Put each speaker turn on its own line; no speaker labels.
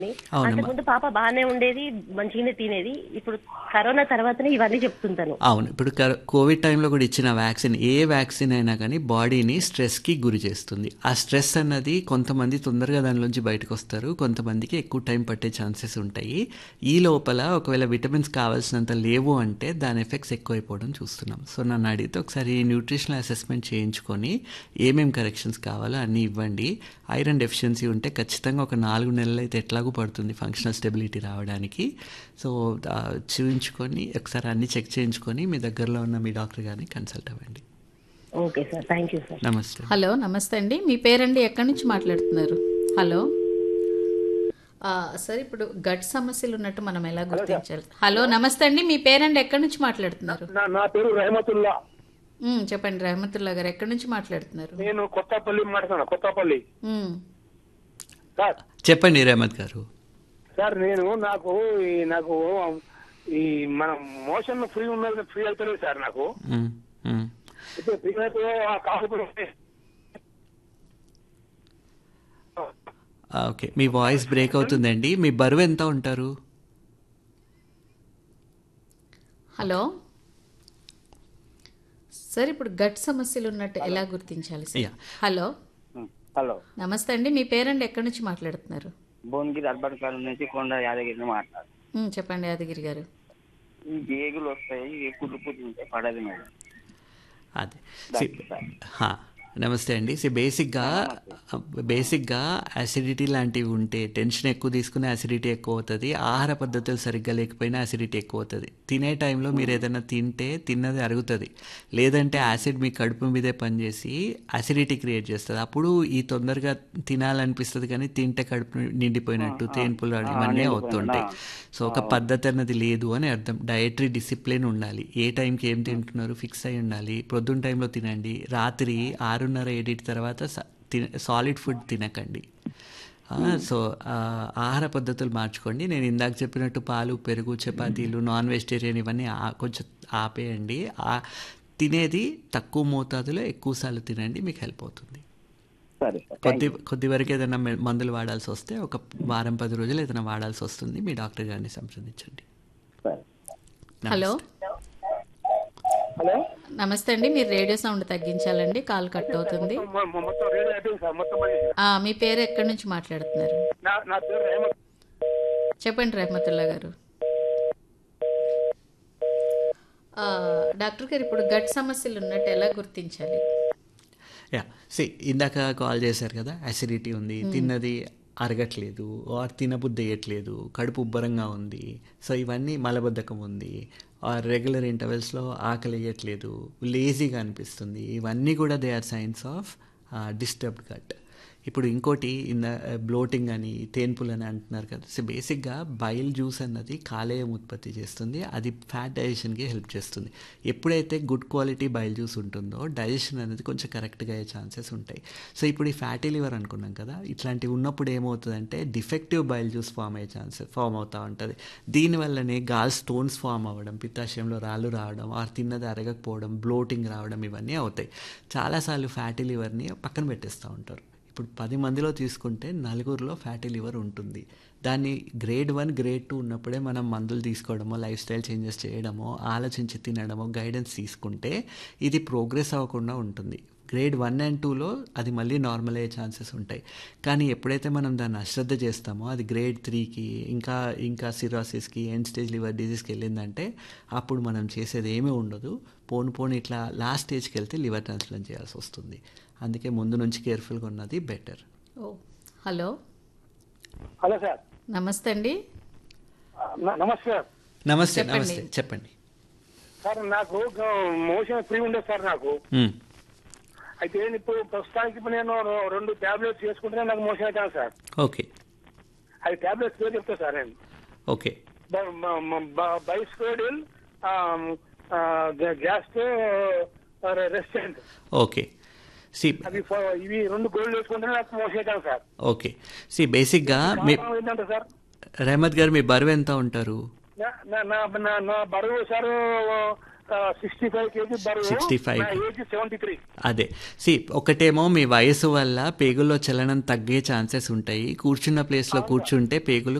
అవునమ్మా.
అంతకుముందు పాప బాగానే ఉండేది మంచిగానే తినేది ఇప్పుడు కరోనా తర్వాతనే ఇవన్నీ చెప్తుంటాను
అవును ఇప్పుడు కర- కోవిడ్ టైంలో కూడా ఇచ్చిన వ్యాక్సిన్ ఏ వ్యాక్సిన్ అయినా కానీ బాడీని స్ట్రెస్కి గురి చేస్తుంది ఆ స్ట్రెస్ అన్నది కొంతమంది తొందరగా దానిలోంచి బయటకు వస్తారు కొంతమందికి ఎక్కువ టైం పట్టే ఛాన్సెస్ ఉంటాయి ఈ లోపల ఒకవేళ విటమిన్స్ కావాల్సినంత లేవు అంటే దాని ఎఫెక్ట్స్ ఎక్కువైపోవడం చూస్తున్నాం సో నన్ను అడిగితే ఒకసారి న్యూట్రిషనల్ అసెస్మెంట్ చేయించుకొని ఏమేం కరెక్షన్స్ కావాలో అన్నీ ఇవ్వండి ఐరన్ డెఫిషియన్సీ ఉంటే ఖచ్చితంగా ఒక నాలుగు నెలలు అయితే ఎట్లాగూ పడుతుంది ఫంక్షనల్ స్టెబిలిటీ రావడానికి సో ఆ, చూయించుకొని ఒకసారి అన్ని చెక్ చేయించుకొని మీ దగ్గరలో ఉన్న మీ డాక్టర్ గారిని కన్సల్ట్ అవ్వండి
okay sir thank you sir
నమస్తే
హలో నమస్తే అండి మీ పేరండి ఎక్కడి నుంచి మాట్లాడుతున్నారు హలో ఆ, సార్ ఇప్పుడు గట్ సమస్యలు ఉన్నట్టు మనం ఎలా గుర్తించాలి హలో నమస్తే అండి మీ పేరండి ఎక్కడి నుంచి మాట్లాడుతున్నారు
నా నా పేరు రహమతుల్లా
ఉమ్, చెప్పండి రహమతుల్లా గారు ఎక్కడి నుంచి మాట్లాడుతున్నారు
నేను కొత్తపల్లి మాట్లాడుతున్నా కొత్తపల్లి
ఉమ్,
సార్
చెప్పండి రేమత్ గారు
సార్ నేను నాకు ఈ నాకు ఈ మన మోషన్ ఫ్రీ ఉన్నది ఫ్రీ అవుతలేదు సార్ నాకు
మ్, మ్.
ఇప్పుడు ఫ్రీ అయితే ఆ కాకపోతే
ఆ, ఓకే మీ వాయిస్ బ్రేక్ అవుతుందండి మీ బరువు ఎంత ఉంటారు
హలో సార్ ఇప్పుడు గట్ సమస్యలు ఉన్నట్టు ఎలా గుర్తించాలి సార్
యా.
హలో
హలో
నమస్తే అండి మీ పేరండి ఎక్కడి నుంచి మాట్లాడుతున్నారు
భువనగిరి అర్బన్ కాలం నుంచి కొండ యాదగిరిని మాట్లాడు
ఉమ్, చెప్పండి యాదగిరి గారు
ఈ గేగులు వస్తాయి ఈ కుళ్ళు కుళ్ళు ఉంటాయి పడదు మేడం
అదే సి హా, నమస్తే అండి సి బేసిక్గా బేసిక్గా అసిడిటీ లాంటివి ఉంటే టెన్షన్ ఎక్కువ తీసుకునే అసిడిటీ ఎక్కువ అవుతుంది ఆహార పద్ధతులు సరిగ్గా లేకపోయినా అసిడిటీ ఎక్కువ అవుతుంది తినే టైంలో మీరు ఏదైనా తింటే తిన్నది అరుగుతుంది లేదంటే యాసిడ్ మీ కడుపు మీదే పనిచేసి అసిడిటీ క్రియేట్ చేస్తుంది అప్పుడు ఈ తొందరగా తినాలనిపిస్తుంది కానీ తింటే కడుపు నిండిపోయినట్టు తేన్పులు ఇవన్నీ అవుతుంటాయి సో ఒక పద్ధతి అన్నది లేదు అని అర్థం డయటరీ డిసిప్లిన్ ఉండాలి ఏ టైంకి ఏం తింటున్నారు ఫిక్స్ అయి ఉండాలి ప్రొద్దున టైంలో తినండి రాత్రి ఆరున్నర ఏడింటి తర్వాత స- తిన సాలిడ్ ఫుడ్ తినకండి ఆ, సో ఆ, ఆహార పద్ధతులు మార్చుకోండి నేను ఇందాక చెప్పినట్టు పాలు పెరుగు చపాతీలు నాన్ వెజిటేరియన్ ఇవన్నీ ఆ- కొంచెం ఆపేయండి ఆ తినేది తక్కువ మోతాదులో ఎక్కువసార్లు తినండి మీకు హెల్ప్ అవుతుంది
సరే సార్
కొద్ది కొద్ది వరకు ఏదైనా మె- మందులు వాడాల్సి వస్తే ఒక వారం పది రోజులు ఏదైనా వాడాల్సి వస్తుంది మీ డాక్టర్ గారిని సంప్రదించండి
సరే
హలో
హలో
నమస్తే అండి మీరు రేడియో సౌండ్ తగ్గించాలండి కాల్ కట్ అవుతుంది
మొ- మొ- మొత్తం రేడియో అయిపోయింది సార్ మొత్తం మరి
ఆ, మీ పేరు ఎక్కడి నుంచి మాట్లాడుతున్నారు
నా నా పేరు రహమత్
చెప్పండి రహమతుల్లా గారు ఆ, డాక్టర్ గారు ఇప్పుడు గట్ సమస్యలు ఉన్నట్టు ఎలా గుర్తించాలి
యా సి ఇందాక కాల్ చేశారు కదా అసిడిటీ ఉంది తిన్నది అరగట్లేదు ఆర్ తినబుద్ధి వేయట్లేదు కడుపు ఉబ్బరంగా ఉంది సో ఇవన్నీ మలబద్ధకం ఉంది ఆర్ రెగ్యులర్ ఇంటర్వెల్స్లో ఆకలి వేయట్లేదు లేజీగా అనిపిస్తుంది ఇవన్నీ కూడా they are signs of disturbed gut ఇప్పుడు ఇంకోటి ఇన్ బ్లోటింగ్ అని తేన్పులు అని అంటున్నారు కదా సో బేసిక్గా బైల్ జ్యూస్ అన్నది కాలేయం ఉత్పత్తి చేస్తుంది అది ఫ్యాట్ డైజెషన్కి హెల్ప్ చేస్తుంది ఎప్పుడైతే గుడ్ క్వాలిటీ బైల్ జ్యూస్ ఉంటుందో డైజెషన్ అనేది కొంచెం కరెక్ట్గా అయ్యే ఛాన్సెస్ ఉంటాయి సో ఇప్పుడు ఈ ఫ్యాటీ లివర్ అనుకున్నాం కదా ఇట్లాంటివి ఉన్నప్పుడు ఏమవుతుందంటే డిఫెక్టివ్ బైల్ జ్యూస్ ఫామ్ అయ్యే ఛాన్సెస్ ఫామ్ అవుతూ ఉంటుంది దీనివల్లనే గాల్ స్టోన్స్ ఫామ్ అవ్వడం పిత్తాశయంలో రాళ్ళు రావడం ఆ తిన్నది అరగకపోవడం బ్లోటింగ్ రావడం ఇవన్నీ అవుతాయి చాలాసార్లు ఫ్యాటీ లివర్ని పక్కన పెట్టేస్తూ ఉంటారు ఇప్పుడు పది మందిలో తీసుకుంటే నలుగురిలో ఫ్యాటీ లివర్ ఉంటుంది దాన్ని గ్రేడ్ వన్ గ్రేడ్ టూ ఉన్నప్పుడే మనం మందులు తీసుకోవడమో లైఫ్ స్టైల్ చేంజెస్ చేయడమో ఆలోచించి తినడమో గైడెన్స్ తీసుకుంటే ఇది ప్రోగ్రెస్ అవ్వకుండా ఉంటుంది గ్రేడ్ వన్ అండ్ టూలో అది మళ్ళీ నార్మల్ అయ్యే ఛాన్సెస్ ఉంటాయి కానీ ఎప్పుడైతే మనం దాన్ని అశ్రద్ధ చేస్తామో అది గ్రేడ్ త్రీకి ఇంకా ఇంకా సిరాసిస్కి ఎండ్ స్టేజ్ లివర్ డిజీస్కి వెళ్ళిందంటే అప్పుడు మనం చేసేది ఏమీ ఉండదు పోను పోను ఇట్లా లాస్ట్ స్టేజ్కి వెళ్తే లివర్ ట్రాన్స్ప్లాంట్ చేయాల్సి వస్తుంది అందుకే ముందు నుంచి కేర్ఫుల్గా ఉన్నది బెటర్
ఓ హలో
హలో సార్
నమస్తే అండి
న- నమస్తే సార్
నమస్తే
చెప్పండి.
నమస్తే చెప్పండి
సార్ నాకు మోషన్ ఫ్రీ ఉండేది సార్ నాకు
మ్మ్.
అయితే ఇప్పుడు ప్రస్తుతానికి ఇప్పుడు నేను రొ- రెండు టాబ్లెట్స్ వేసుకుంటేనే నాకు మోషన్ అవుతాను సార్
ఓకే
అది టాబ్లెట్స్ పేరు చెప్తా సార్ నేను
okay
bisacodyl gas resistant
okay సి
అవి ఫ- ఇవి రెండు గోల్డ్ వేసుకుంటేనే నాకు మోషన్ అవుతాను సార్
ఓకే సి బేసిక్గా మీ
కారణం ఏంటంటే సార్
రెహమత్ గారు మీ బరువు ఎంత ఉంటారు
నా- నా- నా నా- నా బరువు సార్ సిక్స్టీ ఫైవ్ కేజీ బరువు
65.
నా ఏజ్ సెవెంటీ త్రీ
అదే సి ఒకటేమో మీ వయసు వల్ల పేగుల్లో చలనం తగ్గే ఛాన్సెస్ ఉంటాయి కూర్చున్న ప్లేస్లో కూర్చుంటే పేగులు